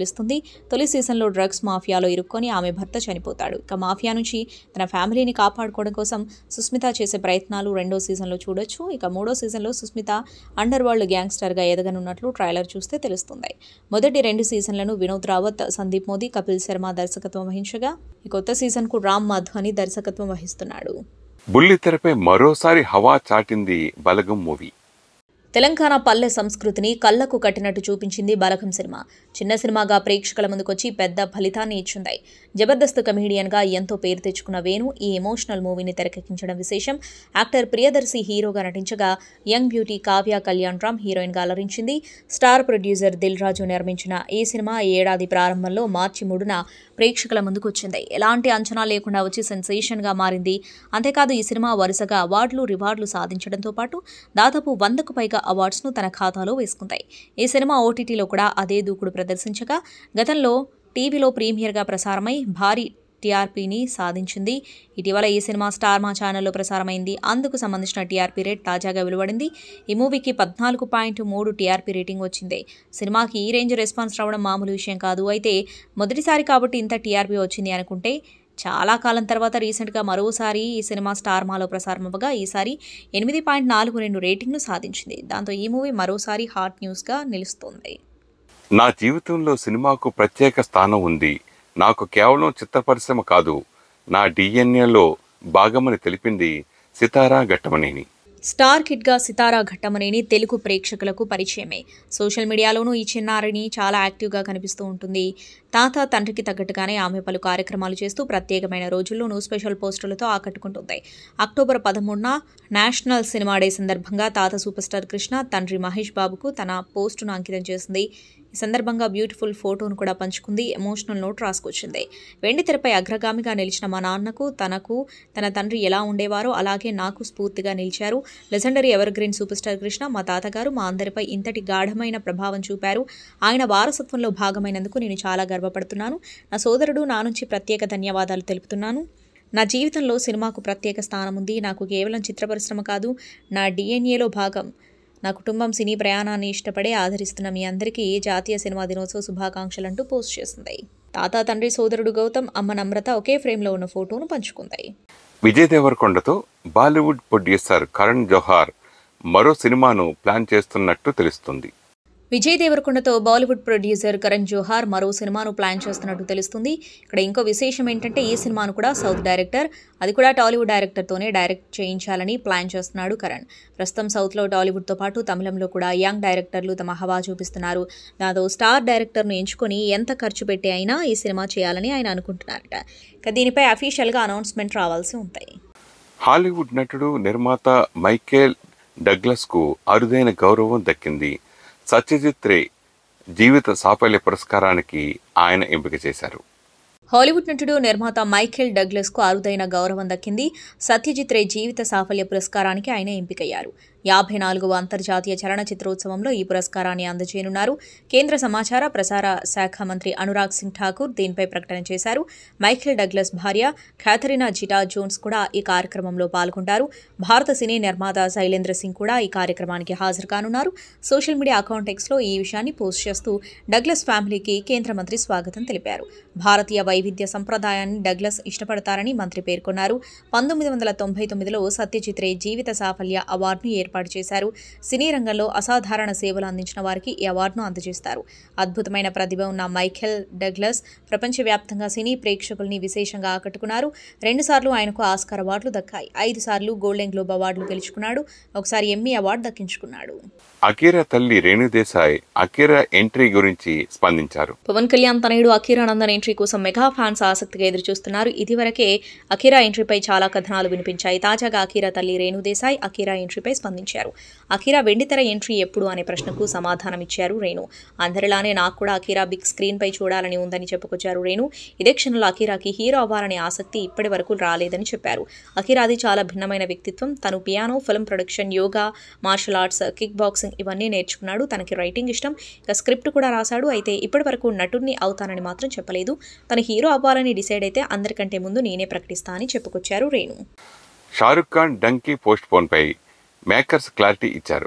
C: తొలి సీజన్లో డ్రగ్స్ మాఫియాలో ఇరుక్కొని ఆమె భర్త చనిపోతాడు ఇక మాఫియా నుంచి తన ఫ్యామిలీని కాపాడుకోవడం కోసం సుస్మిత చేసే ప్రయత్నాలు రెండో సీజన్లో చూడొచ్చు ఇక మూడో సీజన్లో సుస్మిత అండర్ వరల్డ్ గ్యాంగ్స్టర్గా ఎదగనున్నట్లు ట్రైలర్ చూస్తే తెలుస్తుంది మొదటి రెండు సీజన్లను వినోద్ రావత్ సందీప్ మోదీ కపిల్ శర్మ దర్శకత్వం వహించగా ఈ కొత్త సీజన్కు రామ్ మాధవని దర్శకత్వం వహిస్తున్నాడు
A: బుల్లి తెరపై మరోసారి హవా చాటింది బలగం మూవీ
C: తెలంగాణ పల్లె సంస్కృతిని కళ్లకు కట్టినట్టు చూపించింది బలగం సినిమా చిన్న సినిమాగా ప్రేక్షకుల ముందుకొచ్చి పెద్ద ఫలితాన్ని ఇచ్చింది జబర్దస్త్ కమెడియన్గా ఎంతో పేరు తెచ్చుకున్న వేణు ఈ ఎమోషనల్ మూవీని తెరకెక్కించడం విశేషం యాక్టర్ ప్రియదర్శి హీరోగా నటించగా యంగ్ బ్యూటీ కావ్య కళ్యాణ్ రామ్ హీరోయిన్గా అలరించింది స్టార్ ప్రొడ్యూసర్ దిల్ రాజు నిర్మించిన ఈ సినిమా ఈ ఏడాది ప్రారంభంలో మార్చి మూడున ప్రేక్షకుల ముందుకు వచ్చింది ఎలాంటి అంచనా లేకుండా వచ్చి సెన్సేషన్గా మారింది అంతేకాదు ఈ సినిమా వరుసగా అవార్డులు రివార్డులు సాధించడంతో పాటు దాదాపు వందకు పైగా అవార్డ్స్ను తన ఖాతాలో వేసుకుంటాయి ఈ సినిమా ఓటీటీలో కూడా అదే దూకుడు ప్రదర్శించగా గతంలో టీవీలో ప్రీమియర్గా ప్రసారమై భారీ టీఆర్పీని సాధించింది ఇటీవల ఈ సినిమా స్టార్ మా ఛానల్లో ప్రసారమైంది అందుకు సంబంధించిన టీఆర్పీ రేట్ తాజాగా వెలువడింది ఈ మూవీకి పద్నాలుగు పాయింట్ మూడు టీఆర్పీ రేటింగ్ వచ్చింది సినిమాకి ఈ రేంజ్ రెస్పాన్స్ రావడం మామూలు విషయం కాదు అయితే మొదటిసారి కాబట్టి ఇంత టీఆర్పీ వచ్చింది అనుకుంటే చాలా కాలం తర్వాత రీసెంట్గా మరోసారి ఈ సినిమా స్టార్ మాలో ప్రసారం అవ్వగా ఈసారి ఎనిమిది పాయింట్ నాలుగు రెండు రేటింగ్ను సాధించింది దాంతో ఈ మూవీ మరోసారి హాట్ న్యూస్గా నిలుస్తోంది
A: నా జీవితంలో సినిమాకు ప్రత్యేక స్థానం ఉంది నాకు కేవలం చిత్ర పరిశ్రమ కాదు నా డిఎన్ఏలో భాగమని తెలిపింది సితారా ఘట్టమనేని
C: స్టార్ కిడ్గా సితారా ఘట్టమనేని తెలుగు ప్రేక్షకులకు పరిచయమే సోషల్ మీడియాలోనూ ఈ చిన్నారిని చాలా యాక్టివ్గా కనిపిస్తూ ఉంటుంది తాత తండ్రికి తగ్గట్టుగానే ఆమె పలు కార్యక్రమాలు చేస్తూ ప్రత్యేకమైన రోజుల్లోనూ స్పెషల్ పోస్టులతో ఆకట్టుకుంటుంది అక్టోబర్ పదమూడున నేషనల్ సినిమా డే సందర్భంగా తాత సూపర్ స్టార్ కృష్ణ తండ్రి మహేష్ బాబుకు తన పోస్టును అంకితం చేసింది ఈ సందర్భంగా బ్యూటిఫుల్ ఫోటోను కూడా పంచుకుంది ఎమోషనల్ నోట్ రాసుకొచ్చింది వెండి తెరపై అగ్రగామిగా నిలిచిన మా నాన్నకు తనకు తన తండ్రి ఎలా ఉండేవారో అలాగే నాకు స్ఫూర్తిగా నిలిచారు legendary evergreen super star Krishna మా తాతగారు మా అందరిపై ఇంతటి గాఢమైన ప్రభావం చూపారు ఆయన వారసత్వంలో భాగమైనందుకు నేను చాలా గర్వపడుతున్నాను నా సోదరుడు నా నుంచి ప్రత్యేక ధన్యవాదాలు తెలుపుతున్నాను నా జీవితంలో సినిమాకు ప్రత్యేక స్థానం ఉంది నాకు కేవలం చిత్ర పరిశ్రమ కాదు నా డిఎన్ఏలో భాగం నా కుటుంబం సినీ ప్రయాణాన్ని ఇష్టపడే ఆదరిస్తున్న మీ అందరికీ జాతీయ సినిమా దినోత్సవ శుభాకాంక్షలంటూ పోస్ట్ చేసింది తాత తండ్రి సోదరుడు గౌతమ్ అమ్మ నమ్రత ఒకే ఫ్రేమ్లో ఉన్న ఫోటోను పంచుకుంది
A: విజయ్ దేవరకొండతో బాలీవుడ్ ప్రొడ్యూసర్ కరణ్ జోహార్ మరో సినిమాను ప్లాన్ చేస్తున్నట్టు తెలుస్తుంది
C: విజయ్ దేవరకొండతో బాలీవుడ్ ప్రొడ్యూసర్ కరణ్ జోహార్ మరో సినిమాను ప్లాన్ చేస్తున్నట్టు తెలుస్తుంది ఇక్కడ ఇంకో విశేషం ఏంటంటే ఈ సినిమాను కూడా సౌత్ డైరెక్టర్ అది కూడా టాలీవుడ్ డైరెక్టర్తోనే డైరెక్ట్ చేయించాలని ప్లాన్ చేస్తున్నాడు కరణ్ ప్రస్తుతం సౌత్లో టాలీవుడ్తో పాటు తమిళంలో కూడా యంగ్ డైరెక్టర్లు తమ హవా చూపిస్తున్నారు దాంతో స్టార్ డైరెక్టర్ను ఎంచుకొని ఎంత ఖర్చు పెట్టి అయినా ఈ సినిమా చేయాలని ఆయన అనుకుంటున్నారట ఇక దీనిపై అఫీషియల్గా అనౌన్స్మెంట్ రావాల్సి ఉంటాయి
A: హాలీవుడ్ నటుడు నిర్మాత మైకేల్ డగ్లస్కు అరుదైన గౌరవం దక్కింది సత్యజిత్ రే జీవిత సాఫల్య పురస్కారానికి ఆయన ఎంపిక చేశారు
C: హాలీవుడ్ నటుడు నిర్మాత మైఖేల్ డగ్లస్కు అరుదైన గౌరవం దక్కింది సత్యజిత్ రే జీవిత సాఫల్య పురస్కారానికి ఆయన ఎంపికయ్యారు యాభై నాలుగవ అంతర్జాతీయ చలనచిత్రోత్సవంలో ఈ పురస్కారాన్ని అందజేయనున్నారు కేంద్ర సమాచార ప్రసార శాఖ మంత్రి అనురాగ్ సింగ్ ఠాకూర్ దీనిపై ప్రకటన చేశారు మైఖేల్ డగ్లస్ భార్య క్యాథరినా జిటా జోన్స్ కూడా ఈ కార్యక్రమంలో పాల్గొంటారు భారత సినీ నిర్మాత శైలేంద్ర సింగ్ కూడా ఈ కార్యక్రమానికి హాజరు కానున్నారు సోషల్ మీడియా అకౌంట్ ఎక్స్లో ఈ విషయాన్ని పోస్ట్ చేస్తూ డగ్లస్ ఫ్యామిలీకి కేంద్ర మంత్రి స్వాగతం తెలిపారు భారతీయ వైవిధ్య సంప్రదాయాన్ని డగ్లస్ ఇష్టపడతారని మంత్రి పేర్కొన్నారు పంతొమ్మిది వందల తొంభై తొమ్మిదిలో సత్యజిత్ రే జీవిత సాఫల్య అవార్డును ఏర్పాటు చేశారు సినీ రంగంలో అసాధారణ సేవలు అందించిన వారికి ఈ అవార్డును అందజేస్తారు అద్భుతమైన ప్రతిభ ఉన్న మైఖెల్ డగ్లస్ ప్రపంచవ్యాప్తంగా సినీ ప్రేక్షకుల్ని విశేషంగా ఆకట్టుకున్నారు రెండుసార్లు ఆయనకు ఆస్కార్ అవార్డులు దక్కాయి ఐదు సార్లు గోల్డెన్ గ్లోబ్ అవార్డులు గెలుచుకున్నాడు ఒకసారి ఎమ్మీ అవార్డు దక్కించుకున్నాడు
A: అకీరా తల్లి రేణుదేశాయ్ అకీరా ఎంట్రీ గురించి స్పందించారు
C: పవన్ కళ్యాణ్ తనయుడు అఖీరా నందన్ ఎంట్రీ కోసం మెగా ఫ్యాన్స్ ఆసక్తిగా ఎదురుచూస్తున్నారు ఇదివరకే అఖీరా ఎంట్రీపై చాలా కథనాలు వినిపించాయి తాజాగా అఖీరా తల్లి రేణు దేశాయ్ అఖీరా ఎంట్రీపై స్పందించారు అఖీరా వెండితెర ఎంట్రీ ఎప్పుడు అనే ప్రశ్నకు సమాధానం ఇచ్చారు రేణు అందరిలానే నాకు కూడా అఖీరా బిగ్ స్క్రీన్ పై చూడాలని ఉందని చెప్పుకొచ్చారు రేణు ఇదే క్షణంలో అఖీరాకి హీరో అవ్వాలనే ఆసక్తి ఇప్పటి వరకు రాలేదని చెప్పారు అఖీరాది చాలా భిన్నమైన వ్యక్తిత్వం తను piano film production yoga martial arts kickboxing ఇవన్నీ నేర్చుకున్నాడు తనకి రైటింగ్ ఇష్టం ఇక స్క్రిప్ట్ కూడా రాశాడు అయితే ఇప్పటి వరకు నటుడిని అవుతానని మాత్రం చెప్పలేదు తన హీరో అవ్వాలని డిసైడ్ అయితే అందరికంటే ముందు నేనే ప్రకటిస్తా అని చెప్పుకొచ్చారు రేణు
A: షారుఖ్ ఖాన్ డంకీ పోస్ట్ పోన్ పై మేకర్స్ క్లారిటీ ఇచ్చారు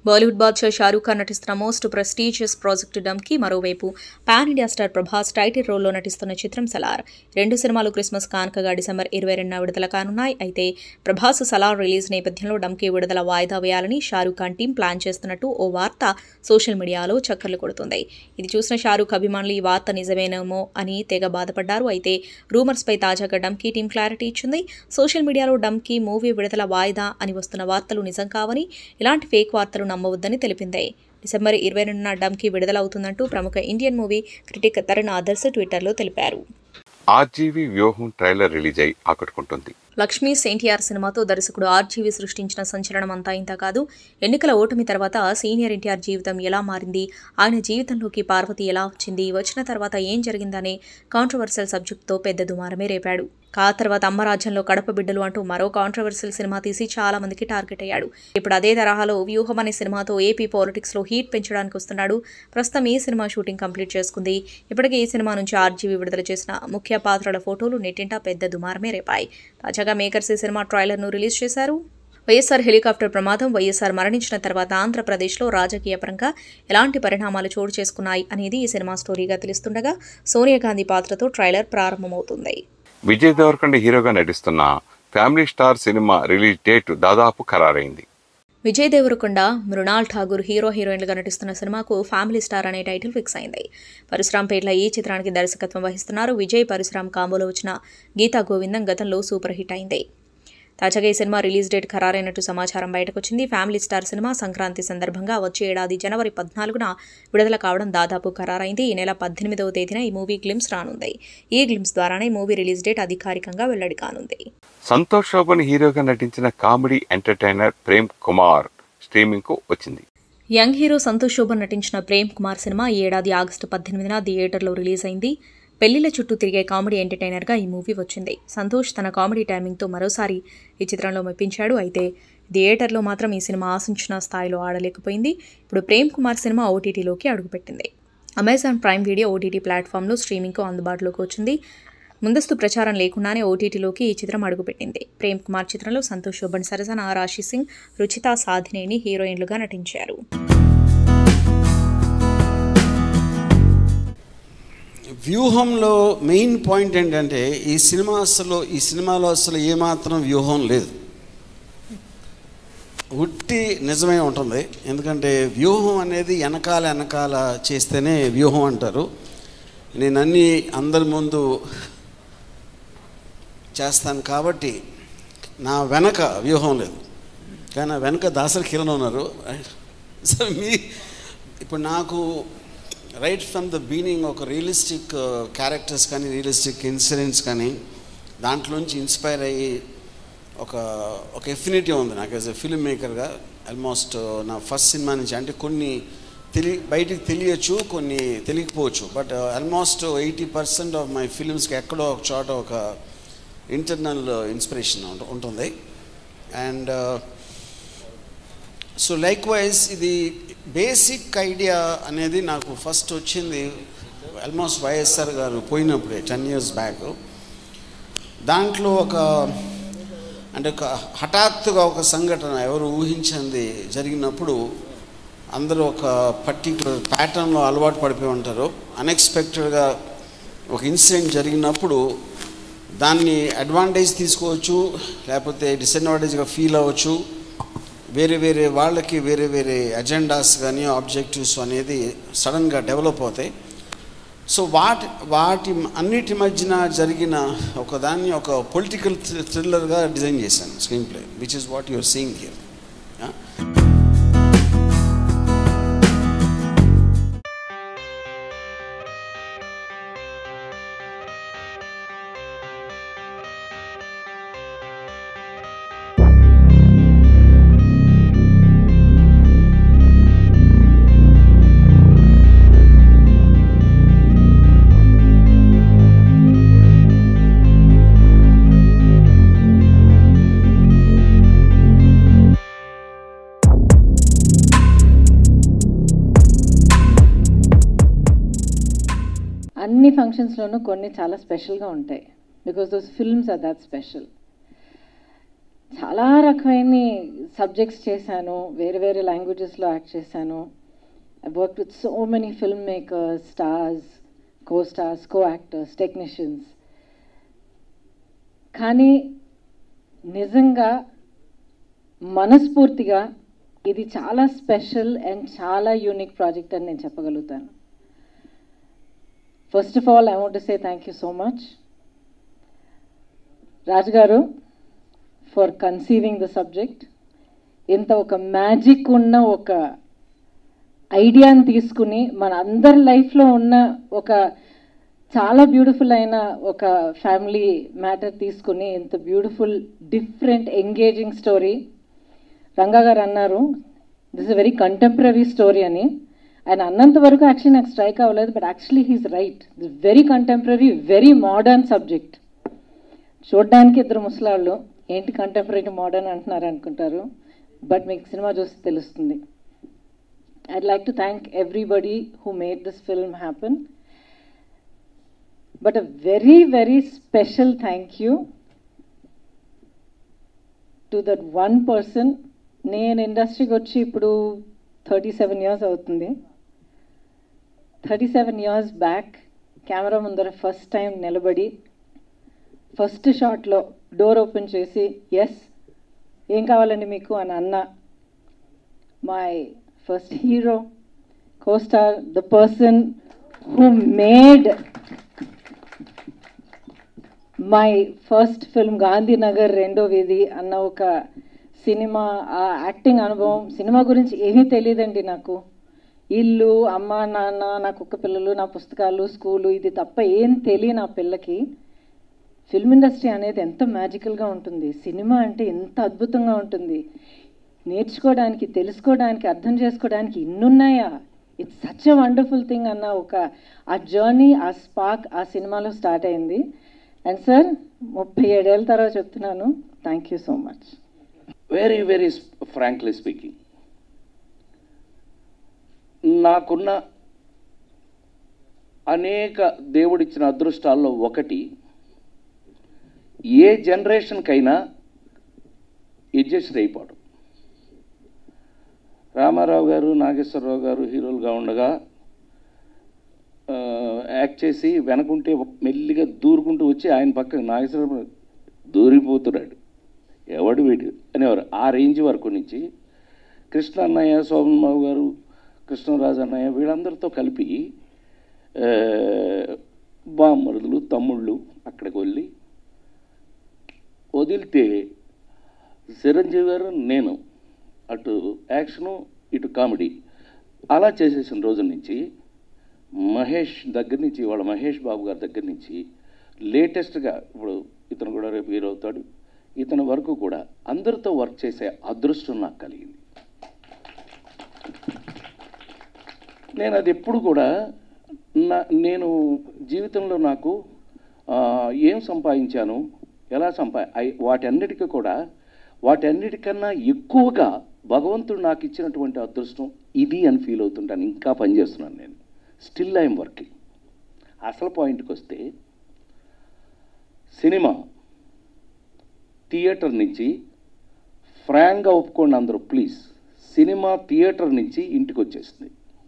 C: బాలీవుడ్ బాద్షా షారూఖ్ ఖాన్ నటిస్తున్న మోస్ట్ ప్రెస్టీజియస్ ప్రాజెక్టు డమ్కి మరోవైపు pan India star Prabhas title రోల్లో నటిస్తున్న చిత్రం సలార్ రెండు సినిమాలు క్రిస్మస్ కానుకగా డిసెంబర్ ఇరవై రెండున విడుదల కానున్నాయి అయితే ప్రభాస్ సలార్ రిలీజ్ నేపథ్యంలో డమ్కి విడుదల వాయిదా వేయాలని షారూఖ్ ఖాన్ టీం ప్లాన్ చేస్తున్నట్టు ఓ వార్త సోషల్ మీడియాలో చక్కర్లు కొడుతుంది ఇది చూసిన షారూఖ్ అభిమానులు ఈ వార్త నిజమేనేమో అని తెగ బాధపడ్డారు అయితే రూమర్స్ పై తాజాగా డమ్కి టీం క్లారిటీ ఇచ్చింది సోషల్ మీడియాలో డమ్కి మూవీ విడుదల వాయిదా అని వస్తున్న వార్తలు నిజం కావని ఇలాంటి ఫేక్ వార్తలు నమ్మవద్దని తెలిపింది డిసెంబర్ ఇరవై రెండున డమ్కి విడుదలవుతుందంటూ ప్రముఖ Indian movie critic Taran Adarsh ట్విట్టర్లో తెలిపారు
A: ఆర్జీవీ వ్యూహం ట్రైలర్ రిలీజ్ అయి ఆకట్టుకుంటుంది
C: లక్ష్మీ ఎన్టీఆర్ సినిమాతో దర్శకుడు ఆర్జీవి సృష్టించిన సంచలనం అంతా ఇంత కాదు ఎన్నికల ఓటమి తర్వాత సీనియర్ ఎన్టీఆర్ జీవితం ఎలా మారింది ఆయన జీవితంలోకి పార్వతి ఎలా వచ్చింది వచ్చిన తర్వాత ఏం జరిగిందనే కాంట్రవర్షియల్ సబ్జెక్ట్తో పెద్ద దుమారమే రేపాడు కా తర్వాత అమ్మరాజ్యంలో కడప బిడ్డలు అంటూ మరో కాంట్రవర్షియల్ సినిమా తీసి చాలా మందికి టార్గెట్ అయ్యాడు ఇప్పుడు అదే తరహాలో వ్యూహం అనే సినిమాతో ఏపీ పాలిటిక్స్ లో హీట్ పెంచడానికి వస్తున్నాడు ప్రస్తుతం ఈ సినిమా షూటింగ్ కంప్లీట్ చేసుకుంది ఇప్పటికే ఈ సినిమా నుంచి ఆర్జీవి విడుదల చేసిన ముఖ్య పాత్రల ఫోటోలు నెట్టింటా పెద్ద దుమారమే రేపాయి తాజాగా మేకర్స్ ఈ సినిమా ట్రైలర్ను రిలీజ్ చేశారు వైఎస్ఆర్ హెలికాప్టర్ ప్రమాదం వైఎస్ఆర్ మరణించిన తర్వాత ఆంధ్రప్రదేశ్లో రాజకీయ పరంగా ఎలాంటి పరిణామాలు చోటు చేసుకున్నాయి అనేది ఈ సినిమా స్టోరీగా తెలుస్తుండగా సోనియా గాంధీ పాత్రతో ట్రైలర్ ప్రారంభమవుతుంది
A: విజయ్ దేవరకొండ హీరోగా నటిస్తున్న family star cinema release date దాదాపు ఖరారైంది
C: విజయ్ దేవరకొండ మృణాల్ ఠాగూర్ హీరో హీరోయిన్లుగా నటిస్తున్న సినిమాకు ఫ్యామిలీ స్టార్ అనే టైటిల్ ఫిక్స్ అయింది పరశురాం పేట్ల ఈ చిత్రానికి దర్శకత్వం వహిస్తున్నారు విజయ్ పరశురాం కాంబోలో వచ్చిన గీతా గోవిందం గతంలో సూపర్ హిట్ అయింది తాజాగా ఈ సినిమా రిలీజ్ డేట్ ఖరారైనట్టు సమాచారం బయటకొచ్చింది ఫ్యామిలీ స్టార్ సినిమా సంక్రాంతి సందర్భంగా వచ్చే ఏడాది జనవరి పద్నాలుగున విడుదల కావడం దాదాపు ఖరారైంది ఈ నెల పద్దెనిమిదవ తేదీన ఈ మూవీ గ్లిమ్స్ రానుంది ఈ గ్లిమ్స్ ద్వారానే మూవీ రిలీజ్ డేట్ అధికారికంగా వెల్లడి కానుంది
A: సంతోష్ శోభన్ హీరోగా నటించిన comedy entertainer Prem Kumar streaming కు వచ్చింది
C: యంగ్ హీరో సంతోష్ శోభన్ నటించిన ప్రేమ్ కుమార్ సినిమా ఈ ఏడాది ఆగస్టు పద్దెనిమిదిన థియేటర్లో రిలీజ్ అయింది పెళ్లిళ్ల చుట్టూ తిరిగే కామెడీ ఎంటర్టైనర్గా ఈ మూవీ వచ్చింది సంతోష్ తన కామెడీ టైమింగ్తో మరోసారి ఈ చిత్రంలో మెప్పించాడు అయితే థియేటర్లో మాత్రం ఈ సినిమా ఆశించిన స్థాయిలో ఆడలేకపోయింది ఇప్పుడు ప్రేమ్ కుమార్ సినిమా ఓటీటీలోకి అడుగుపెట్టింది అమెజాన్ ప్రైమ్ వీడియో ఓటీటీ ప్లాట్ఫామ్లో స్ట్రీమింగ్కు అందుబాటులోకి వచ్చింది ముందస్తు ప్రచారం లేకుండానే ఓటీటీలోకి ఈ చిత్రం అడుగుపెట్టింది ప్రేమ్ కుమార్ చిత్రంలో సంతోష్ శోభన్ సరసన రాశి సింగ్ రుచితా సాధినేని హీరోయిన్లుగా నటించారు
F: వ్యూహంలో మెయిన్ పాయింట్ ఏంటంటే ఈ సినిమా అసలు ఈ సినిమాలో అసలు ఏమాత్రం వ్యూహం లేదు ఉట్టి నిజమే ఉంటుంది ఎందుకంటే వ్యూహం అనేది వెనకాల వెనకాల చేస్తేనే వ్యూహం అంటారు నేను అన్నీ అందరి ముందు చేస్తాను కాబట్టి నా వెనక వ్యూహం లేదు కానీ నా వెనక దాసరి కిరణ్ ఉన్నారు సో మీ ఇప్పుడు నాకు రైట్ ఫ్రమ్ ద బీనింగ్ ఒక రియలిస్టిక్ క్యారెక్టర్స్ కానీ రియలిస్టిక్ ఇన్సిడెంట్స్ కానీ దాంట్లోంచి ఇన్స్పైర్ అయ్యి ఒక ఒక ఎఫినిటీ ఉంది నాకు యాజ్ ఎ ఫిల్మ్ మేకర్గా ఆల్మోస్ట్ నా ఫస్ట్ సినిమా నుంచి అంటే కొన్ని తెలి బయటికి తెలియచ్చు కొన్ని తెలియకపోవచ్చు but almost eighty percent of my ఫిల్మ్స్కి ఎక్కడో ఒక చోట ఒక ఇంటర్నల్ ఇన్స్పిరేషన్ ఉంటుంది అండ్ సో లైక్ వైజ్ ఇది బేసిక్ ఐడియా అనేది నాకు ఫస్ట్ వచ్చింది ఆల్మోస్ట్ వైఎస్ఆర్ గారు పోయినప్పుడే టెన్ ఇయర్స్ బ్యాక్ దాంట్లో ఒక అంటే ఒక హఠాత్తుగా ఒక సంఘటన ఎవరు ఊహించింది జరిగినప్పుడు అందరూ ఒక పర్టికులర్ ప్యాటర్న్లో అలవాటు పడిపోయి ఉంటారు అన్ఎక్స్పెక్టెడ్గా ఒక ఇన్సిడెంట్ జరిగినప్పుడు దాన్ని అడ్వాంటేజ్ తీసుకోవచ్చు లేకపోతే డిసడ్వాంటేజ్గా ఫీల్ అవ్వచ్చు వేరే వేరే వాళ్ళకి వేరే వేరే అజెండాస్ కానీ ఆబ్జెక్టివ్స్ అనేది సడన్గా డెవలప్ అవుతాయి సో వాటి వాటి అన్నిటి మధ్యన జరిగిన ఒక దాన్ని ఒక పొలిటికల్ థ్రిల్లర్గా డిజైన్ చేశాను screenplay which is what you're seeing here
G: అన్ని ఫంక్షన్స్లోనూ కొన్ని చాలా స్పెషల్గా ఉంటాయి because those films are that special చాలా రకమైన సబ్జెక్ట్స్ చేశాను వేరే వేరే లాంగ్వేజెస్లో యాక్ట్ చేశాను I work with so many filmmakers stars co stars co actors technicians కానీ నిజంగా మనస్ఫూర్తిగా ఇది చాలా స్పెషల్ అండ్ చాలా యూనిక్ ప్రాజెక్ట్ అని నేను చెప్పగలుగుతాను first of all I want say thank you so much Raju garu for conceiving the subject ఇంత ఒక మ్యాజిక్ ఉన్న ఒక ఐడియాని తీసుకుని మన అందరి లైఫ్లో ఉన్న ఒక చాలా బ్యూటిఫుల్ అయిన ఒక ఫ్యామిలీ మ్యాటర్ తీసుకుని ఇంత beautiful different engaging story Ranga garu అన్నారు this is very contemporary story అని ఆయన అన్నంత వరకు యాక్చువల్లీ నాకు స్ట్రైక్ అవ్వలేదు but actually he's right this very contemporary very modern subject చూడడానికి ఇద్దరు ముసలాళ్ళు ఏంటి కంటెంపరీ మోడర్న్ అంటున్నారు అనుకుంటారు బట్ మీకు సినిమా చూస్తే తెలుస్తుంది I'd like to thank everybody who made this film happen but uh very very special thank you to that one person నేను ఇండస్ట్రీకి వచ్చి ఇప్పుడు థర్టీ సెవెన్ ఇయర్స్ అవుతుంది thirty seven years back camera ముందర first time నిలబడి first షాట్లో door open చేసి yes ఏం కావాలండి మీకు అని అన్న my first hero costar the person who made my first film Gandhinagar రెండో వీధి అన్న ఒక సినిమా ఆ యాక్టింగ్ అనుభవం సినిమా గురించి ఏమీ తెలియదండి నాకు ఇల్లు అమ్మ నాన్న నా కుక్క పిల్లలు నా పుస్తకాలు స్కూలు ఇది తప్ప ఏం తెలియ నా పిల్లకి ఫిల్మ్ ఇండస్ట్రీ అనేది ఎంత మ్యాజికల్గా ఉంటుంది సినిమా అంటే ఎంత అద్భుతంగా ఉంటుంది నేర్చుకోవడానికి తెలుసుకోవడానికి అర్థం చేసుకోవడానికి ఇన్నున్నాయా it's such a wonderful thing అన్న ఒక ఆ జర్నీ ఆ స్పార్క్ ఆ సినిమాలో స్టార్ట్ అయింది అండ్ సార్ ముప్పై ఏడేళ్ళ తర్వాత చెప్తున్నాను thank you so much
H: very very frankly speaking నాకున్న అనేక దేవుడిచ్చిన అదృష్టాల్లో ఒకటి ఏ జనరేషన్కైనా అడ్జస్ట్ అయిపోవడం రామారావు గారు నాగేశ్వరరావు గారు హీరోలుగా ఉండగా ఆ, యాక్ట్ చేసి వెనకుంటే మెల్లిగా దూరుకుంటూ వచ్చి ఆయన పక్కన నాగేశ్వరరావు దూరిపోతున్నాడు ఎవడు వీడు అనేవారు ఆ రేంజ్ వరకు నుంచి కృష్ణ అన్నయ్య శోభన్ బాబు గారు కృష్ణరాజు అన్నయ్య వీళ్ళందరితో కలిపి ఆ, బామ్మరుదులు తమ్ముళ్ళు అక్కడికి వెళ్ళి వదిలితే చిరంజీవి గారు నేను అటు యాక్షను ఇటు కామెడీ అలా చేసేసిన రోజు నుంచి మహేష్ దగ్గర నుంచి వాళ్ళ మహేష్ బాబు గారి దగ్గర నుంచి లేటెస్ట్గా ఇప్పుడు ఇతను కూడా రేపు హీరో అవుతాడు ఇతని వరకు కూడా అందరితో వర్క్ చేసే అదృష్టం నాకు కలిగింది నేను అది ఎప్పుడు కూడా నా నేను జీవితంలో నాకు ఆ, ఏం సంపాదించాను ఎలా సంపా ఐ- వాటన్నిటికీ కూడా వాటన్నిటికన్నా ఎక్కువగా భగవంతుడు నాకు ఇచ్చినటువంటి అదృష్టం ఇది అని ఫీల్ అవుతుంటాను ఇంకా పనిచేస్తున్నాను నేను స్టిల్ ఐఎమ్ వర్కింగ్ అసలు పాయింట్కి వస్తే సినిమా థియేటర్ నుంచి ఫ్రాంక్గా ఒప్పుకోండి అందరూ ప్లీజ్ సినిమా థియేటర్ నుంచి ఇంటికి వచ్చేసింది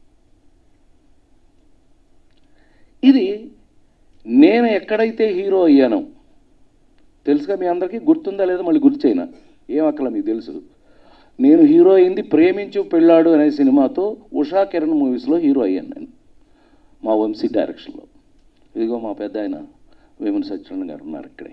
H: ఇది నేను ఎక్కడైతే హీరో అయ్యానో తెలుసుగా మీ అందరికీ గుర్తుందా లేదా మళ్ళీ గుర్తు చేయనా ఏం అక్కల మీకు తెలుసు నేను హీరో అయింది ప్రేమించు పెళ్ళాడు అనే సినిమాతో ఉషా కిరణ్ మూవీస్లో హీరో అయ్యాను నేను మా వంశీ డైరెక్షన్లో ఇదిగో మా పెద్ద ఆయన వేమన సత్యనారాయణ గారు ఉన్నారు ఇక్కడే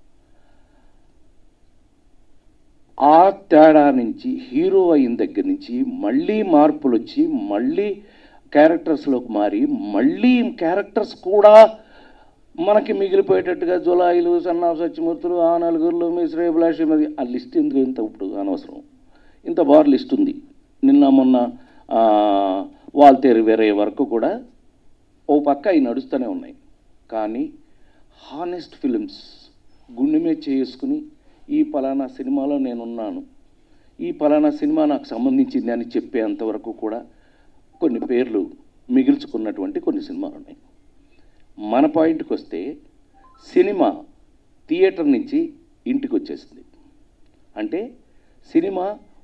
H: ఆ తేడా నుంచి హీరో అయిన దగ్గర నుంచి మళ్ళీ మార్పులు వచ్చి మళ్ళీ క్యారెక్టర్స్లోకి మారి మళ్ళీ క్యారెక్టర్స్ కూడా మనకి మిగిలిపోయేటట్టుగా జులాయిలు సన్నా సత్యమూర్తులు ఆ నలుగురులు మిశ్రే బ్లాషి మీద ఆ లిస్ట్ ఎందుకు ఇంత ఇప్పుడు అనవసరం ఇంత బార్ లిస్ట్ ఉంది నిన్న మొన్న ఆ, వాల్తేరు వేరే వరకు కూడా ఓ పక్క అవి నడుస్తూనే ఉన్నాయి కానీ హానెస్ట్ ఫిలిమ్స్ గుండె మీద చేసుకుని ఈ పలానా సినిమాలో నేనున్నాను ఈ పలానా సినిమా నాకు సంబంధించింది అని చెప్పేంతవరకు కూడా కొన్ని పేర్లు మిగిల్చుకున్నటువంటి కొన్ని సినిమాలు ఉన్నాయి మన పాయింట్కి వస్తే సినిమా థియేటర్ నుంచి ఇంటికి వచ్చేసింది అంటే సినిమా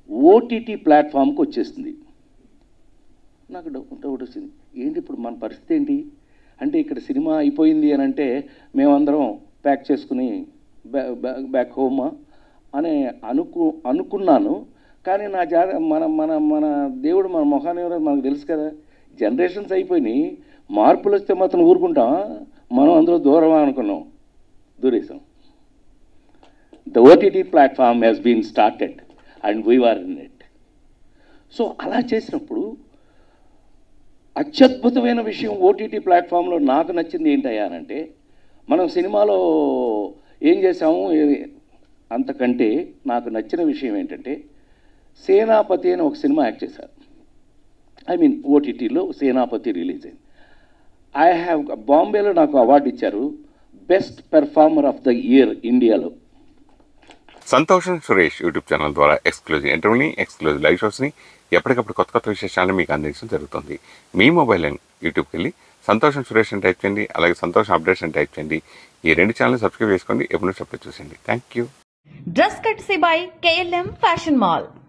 H: ఓటీటీ ప్లాట్ఫామ్కి వచ్చేస్తుంది నాకు డౌట్ డౌట్ వచ్చింది ఏంటి ఇప్పుడు మన పరిస్థితి ఏంటి అంటే ఇక్కడ సినిమా అయిపోయింది అని అంటే మేమందరం ప్యాక్ చేసుకుని బ్యా- బ్యా- బ్యాక్ హోమా అని అనుకు అనుకున్నాను కానీ నా జా మన మన మన దేవుడు మన మొహాన్ని ఎవరో మనకు తెలుసు కదా జనరేషన్స్ అయిపోయినాయి మార్పులు వస్తే మాత్రం ఊరుకుంటాం మనం అందరూ దూరమా అనుకున్నాం దూరేసాం the OTT platform has been started and we're in it so అలా చేసినప్పుడు అత్యద్భుతమైన విషయం ఓటీటీ ప్లాట్ఫామ్లో నాకు నచ్చింది ఏంటయ్యా అంటే మనం సినిమాలో ఏం చేసాము ఏ- అంతకంటే నాకు నచ్చిన విషయం ఏంటంటే సేనాపతి అని ఒక సినిమా యాక్ట్ చేశారు ఐ మీన్ ఓటీటీలో సేనాపతి రిలీజ్ అయింది ఐ హ్యావ్ బాంబేలో నాకు అవార్డు ఇచ్చారు best performer of the year ఇండియాలో
A: సంతోషం సురేష్ యూట్యూబ్ ఛానల్ ద్వారా ఎక్స్క్లూజివ్ ఇంటర్వ్యూని ఎక్స్క్లూజివ్ లైవ్ షోస్ని ఎప్పటికప్పుడు కొత్త కొత్త విశేషాలను మీకు అందించడం జరుగుతుంది మీ మొబైల్ యూట్యూబ్కి వెళ్ళి సంతోషం సురేష్ అని టైప్ చేయండి అలాగే సంతోషం అప్డేట్స్ అని టైప్ చేయండి ఈ రెండు ఛానల్ సబ్స్క్రైబ్ చేసుకోండి ఎప్పుడు చెప్పి చూసండి thank you
B: dress courtesy by KLM fashion mall